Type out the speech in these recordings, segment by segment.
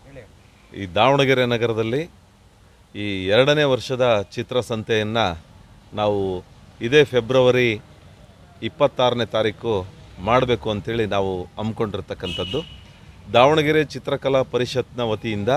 ಈ ದಾವಣಗೆರೆ ನಗರದಲ್ಲಿ ಈ ಎರಡನೇ ವರ್ಷದ ಚಿತ್ರಸಂತೆಯನ್ನು ನಾವು ಇದೇ ಫೆಬ್ರವರಿ ಇಪ್ಪತ್ತಾರನೇ ತಾರೀಕು ಮಾಡಬೇಕು ಅಂತೇಳಿ ನಾವು ಹಮ್ಮಿಕೊಂಡಿರ್ತಕ್ಕಂಥದ್ದು ದಾವಣಗೆರೆ ಚಿತ್ರಕಲಾ ಪರಿಷತ್ನ ವತಿಯಿಂದ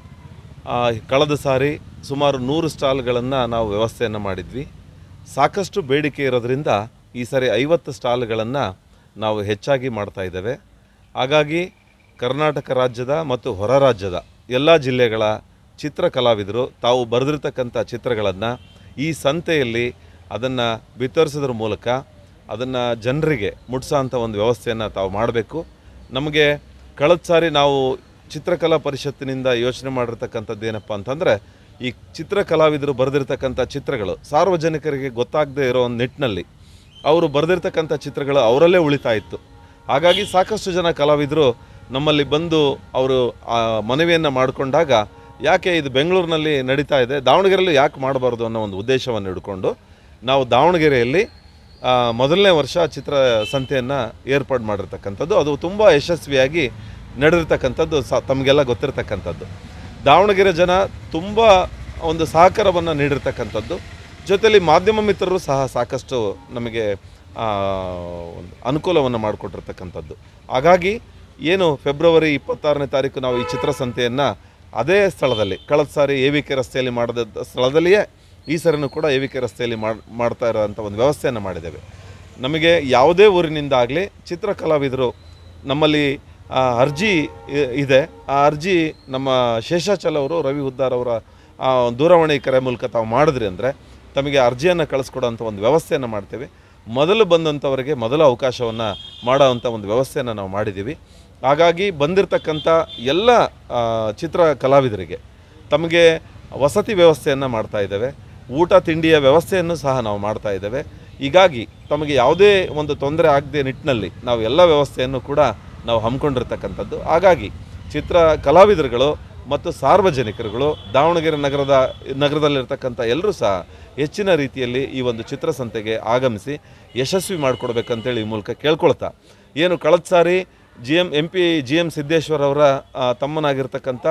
ಆ, ಕಳೆದ ಸಾರಿ ಸುಮಾರು ನೂರು ಸ್ಟಾಲ್ಗಳನ್ನು ನಾವು ವ್ಯವಸ್ಥೆಯನ್ನು ಮಾಡಿದ್ವಿ ಸಾಕಷ್ಟು ಬೇಡಿಕೆ ಇರೋದ್ರಿಂದ ಈ ಸಾರಿ ಐವತ್ತು ಸ್ಟಾಲ್ಗಳನ್ನು ನಾವು ಹೆಚ್ಚಾಗಿ ಮಾಡ್ತಾ ಇದ್ದೇವೆ ಹಾಗಾಗಿ ಕರ್ನಾಟಕ ರಾಜ್ಯದ ಮತ್ತು ಹೊರ ರಾಜ್ಯದ ಎಲ್ಲ ಜಿಲ್ಲೆಗಳ ಚಿತ್ರಕಲಾವಿದರು ತಾವು ಬರೆದಿರ್ತಕ್ಕಂಥ ಚಿತ್ರಗಳನ್ನು ಈ ಸಂತೆಯಲ್ಲಿ ಅದನ್ನು ಬಿತ್ತರಿಸೋದ್ರ ಮೂಲಕ ಅದನ್ನು ಜನರಿಗೆ ಮುಟ್ಸೋಂಥ ಒಂದು ವ್ಯವಸ್ಥೆಯನ್ನು ತಾವು ಮಾಡಬೇಕು ನಮಗೆ ಕಳೆದ ಸಾರಿ ನಾವು ಚಿತ್ರಕಲಾ ಪರಿಷತ್ತಿನಿಂದ ಯೋಚನೆ ಮಾಡಿರ್ತಕ್ಕಂಥದ್ದು ಏನಪ್ಪ ಅಂತಂದರೆ ಈ ಚಿತ್ರಕಲಾವಿದರು ಬರೆದಿರ್ತಕ್ಕಂಥ ಚಿತ್ರಗಳು ಸಾರ್ವಜನಿಕರಿಗೆ ಗೊತ್ತಾಗದೇ ಇರೋ ಒಂದು ನಿಟ್ಟಿನಲ್ಲಿ ಅವರು ಬರೆದಿರ್ತಕ್ಕಂಥ ಚಿತ್ರಗಳು ಅವರಲ್ಲೇ ಉಳಿತಾ ಇತ್ತು ಹಾಗಾಗಿ ಸಾಕಷ್ಟು ಜನ ಕಲಾವಿದರು ನಮ್ಮಲ್ಲಿ ಬಂದು ಅವರು ಆ ಮನವಿಯನ್ನು ಮಾಡಿಕೊಂಡಾಗ ಯಾಕೆ ಇದು ಬೆಂಗಳೂರಿನಲ್ಲಿ ನಡೀತಾ ಇದೆ ದಾವಣಗೆರೆಯಲ್ಲಿ ಯಾಕೆ ಮಾಡಬಾರ್ದು ಅನ್ನೋ ಒಂದು ಉದ್ದೇಶವನ್ನು ಹಿಡ್ಕೊಂಡು ನಾವು ದಾವಣಗೆರೆಯಲ್ಲಿ ಆ, ಮೊದಲನೇ ವರ್ಷ ಚಿತ್ರ ಸಂತೆಯನ್ನು ಏರ್ಪಾಡು ಮಾಡಿರ್ತಕ್ಕಂಥದ್ದು ಅದು ತುಂಬ ಯಶಸ್ವಿಯಾಗಿ ನಡೆದಿರ್ತಕ್ಕಂಥದ್ದು ಸ ತಮಗೆಲ್ಲ ಗೊತ್ತಿರತಕ್ಕಂಥದ್ದು ದಾವಣಗೆರೆ ಜನ ತುಂಬ ಒಂದು ಸಹಕಾರವನ್ನು ನೀಡಿರ್ತಕ್ಕಂಥದ್ದು ಜೊತೆಲಿ ಮಾಧ್ಯಮ ಮಿತ್ರರು ಸಹ ಸಾಕಷ್ಟು ನಮಗೆ ಆ, ಒಂದು ಅನುಕೂಲವನ್ನು ಮಾಡಿಕೊಟ್ಟಿರ್ತಕ್ಕಂಥದ್ದು ಹಾಗಾಗಿ ಏನು ಫೆಬ್ರವರಿ ಇಪ್ಪತ್ತಾರನೇ ತಾರೀಕು ನಾವು ಈ ಚಿತ್ರಸಂತೆಯನ್ನು ಅದೇ ಸ್ಥಳದಲ್ಲಿ ಕಳೆದ ಸಾರಿ ಎ ವಿ ಕೆ ರಸ್ತೆಯಲ್ಲಿ ಮಾಡಿದ ಸ್ಥಳದಲ್ಲಿಯೇ ಈ ಸರಿನೂ ಕೂಡ ಎ ವಿ ಕೆ ರಸ್ತೆಯಲ್ಲಿ ಮಾಡ್ ಮಾಡ್ತಾ ಇರೋವಂಥ ಒಂದು ವ್ಯವಸ್ಥೆಯನ್ನು ಮಾಡಿದ್ದೇವೆ ನಮಗೆ ಯಾವುದೇ ಊರಿನಿಂದ ಆಗಲಿ ಚಿತ್ರಕಲಾವಿದರು ನಮ್ಮಲ್ಲಿ ಆ, ಅರ್ಜಿ ಇ- ಇದೆ ಆ ಅರ್ಜಿ ನಮ್ಮ ಶೇಷಾಚಲ ಅವರು ರವಿ ಹುದ್ದಾರ್ ಅವರ ಆ, ದೂರವಾಣಿ ಕರೆ ಮೂಲಕ ತಾವು ಮಾಡಿದ್ರಿ ಅಂದರೆ ತಮಗೆ ಅರ್ಜಿಯನ್ನು ಕಳಿಸ್ಕೊಡೋಂಥ ಒಂದು ವ್ಯವಸ್ಥೆಯನ್ನು ಮಾಡ್ತೇವೆ ಮೊದಲು ಬಂದಂಥವರಿಗೆ ಮೊದಲ ಅವಕಾಶವನ್ನು ಮಾಡೋವಂಥ ಒಂದು ವ್ಯವಸ್ಥೆಯನ್ನು ನಾವು ಮಾಡಿದ್ದೀವಿ ಹಾಗಾಗಿ ಬಂದಿರತಕ್ಕಂಥ ಎಲ್ಲ ಆ, ಚಿತ್ರ ಕಲಾವಿದರಿಗೆ ತಮಗೆ ವಸತಿ ವ್ಯವಸ್ಥೆಯನ್ನು ಮಾಡ್ತಾ ಇದ್ದೇವೆ ಊಟ ತಿಂಡಿಯ ವ್ಯವಸ್ಥೆಯನ್ನು ಸಹ ನಾವು ಮಾಡ್ತಾ ಇದ್ದೇವೆ ಹೀಗಾಗಿ ತಮಗೆ ಯಾವುದೇ ಒಂದು ತೊಂದರೆ ಆಗದೆ ನಿಟ್ಟಿನಲ್ಲಿ ನಾವು ಎಲ್ಲ ವ್ಯವಸ್ಥೆಯನ್ನು ಕೂಡ ನಾವು ಹಮ್ಮಿಕೊಂಡಿರ್ತಕ್ಕಂಥದ್ದು ಹಾಗಾಗಿ ಚಿತ್ರ ಕಲಾವಿದರುಗಳು ಮತ್ತು ಸಾರ್ವಜನಿಕರುಗಳು ದಾವಣಗೆರೆ ನಗರದ ನಗರದಲ್ಲಿರ್ತಕ್ಕಂಥ ಎಲ್ಲರೂ ಸಹ ಹೆಚ್ಚಿನ ರೀತಿಯಲ್ಲಿ ಈ ಒಂದು ಚಿತ್ರಸಂತೆಗೆ ಆಗಮಿಸಿ ಯಶಸ್ವಿ ಮಾಡಿಕೊಡ್ಬೇಕಂತೇಳಿ ಈ ಮೂಲಕ ಕೇಳ್ಕೊಳ್ತಾ ಏನು ಕಳೆದ ಸಾರಿ G M M P G M Siddeshwar ಅವರ ಆ, ತಮ್ಮನಾಗಿರ್ತಕ್ಕಂಥ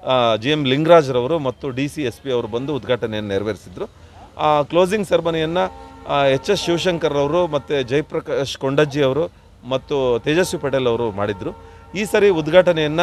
ಜಿ ಎಮ್ ಲಿಂಗರಾಜ್ರವರು ಮತ್ತು ಡಿ ಸಿ ಎಸ್ ಪಿ ಅವರು ಬಂದು ಉದ್ಘಾಟನೆಯನ್ನು ನೆರವೇರಿಸಿದರು ಆ ಕ್ಲೋಸಿಂಗ್ ಸೆರೆಮನಿಯನ್ನು ಎಚ್ ಎಸ್ ಶಿವಶಂಕರ್ ಅವರು ಮತ್ತು ಜಯಪ್ರಕಾಶ್ ಕೊಂಡಜ್ಜಿ ಅವರು ಮತ್ತು ತೇಜಸ್ವಿ ಪಟೇಲ್ ಅವರು ಮಾಡಿದರು ಈ ಸರಿ ಉದ್ಘಾಟನೆಯನ್ನು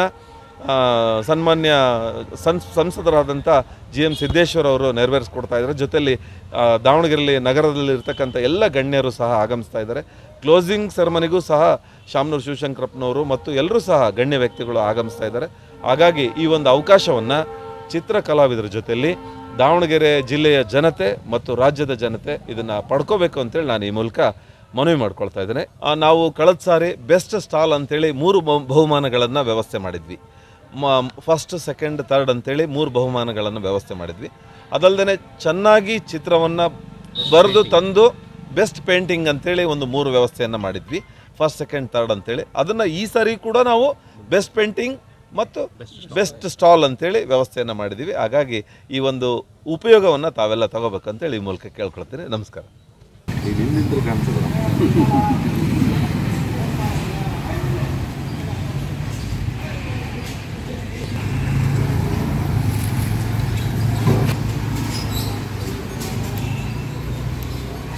ಸನ್ಮಾನ್ಯ ಸನ್ ಸಂಸದರಾದಂಥ ಜಿ ಎಮ್ ಸಿದ್ದೇಶ್ವರ್ ಅವರು ನೆರವೇರಿಸ್ಕೊಡ್ತಾ ಇದ್ದಾರೆ ಜೊತೆಯಲ್ಲಿ ಆ, ದಾವಣಗೆರೆಯಲ್ಲಿ ನಗರದಲ್ಲಿ ಇರ್ತಕ್ಕಂಥ ಎಲ್ಲ ಗಣ್ಯರು ಸಹ ಆಗಮಿಸ್ತಾ ಇದ್ದಾರೆ ಕ್ಲೋಸಿಂಗ್ ಸೆರೆಮನಿಗೂ ಸಹ ಶಾಮನೂರು ಶಿವಶಂಕರಪ್ಪನವರು ಮತ್ತು ಎಲ್ಲರೂ ಸಹ ಗಣ್ಯ ವ್ಯಕ್ತಿಗಳು ಆಗಮಿಸ್ತಾ ಇದ್ದಾರೆ ಹಾಗಾಗಿ ಈ ಒಂದು ಅವಕಾಶವನ್ನು ಚಿತ್ರ ಕಲಾವಿದರ ಜೊತೆಯಲ್ಲಿ ದಾವಣಗೆರೆ ಜಿಲ್ಲೆಯ ಜನತೆ ಮತ್ತು ರಾಜ್ಯದ ಜನತೆ ಇದನ್ನು ಪಡ್ಕೋಬೇಕು ಅಂತೇಳಿ ನಾನು ಈ ಮೂಲಕ ಮನವಿ ಮಾಡ್ಕೊಳ್ತಾ ಇದ್ದೇನೆ ಆ, ನಾವು ಕಳೆದ ಸಾರಿ ಬೆಸ್ಟ್ ಸ್ಟಾಲ್ ಅಂತೇಳಿ ಮೂರು ಬಹು- ಬಹುಮಾನಗಳನ್ನು ವ್ಯವಸ್ಥೆ ಮಾಡಿದ್ವಿ ಮ ಫಸ್ಟ್ ಸೆಕೆಂಡ್ ಥರ್ಡ್ ಅಂತೇಳಿ ಮೂರು ಬಹುಮಾನಗಳನ್ನು ವ್ಯವಸ್ಥೆ ಮಾಡಿದ್ವಿ ಅದಲ್ಲದೆ ಚೆನ್ನಾಗಿ ಚಿತ್ರವನ್ನು ಬರೆದು ತಂದು ಬೆಸ್ಟ್ ಪೇಂಟಿಂಗ್ ಅಂತೇಳಿ ಒಂದು ಮೂರು ವ್ಯವಸ್ಥೆಯನ್ನು ಮಾಡಿದ್ವಿ ಫಸ್ಟ್ ಸೆಕೆಂಡ್ ಥರ್ಡ್ ಅಂತೇಳಿ ಅದನ್ನು ಈ ಸಾರಿ ಕೂಡ ನಾವು ಬೆಸ್ಟ್ ಪೇಂಟಿಂಗ್ ಮತ್ತು ಬೆಸ್ಟ್ ಸ್ಟಾಲ್ ಅಂತೇಳಿ ವ್ಯವಸ್ಥೆಯನ್ನು ಮಾಡಿದ್ದೀವಿ ಹಾಗಾಗಿ ಈ ಒಂದು ಉಪಯೋಗವನ್ನು ತಾವೆಲ್ಲ ತಗೋಬೇಕಂತೇಳಿ ಈ ಮೂಲಕ ಕೇಳ್ಕೊಳ್ತೀನಿ ನಮಸ್ಕಾರ ಈಗ ಹಿಂದಿಂದ್ರೆ ಕಾಣ್ತದೆ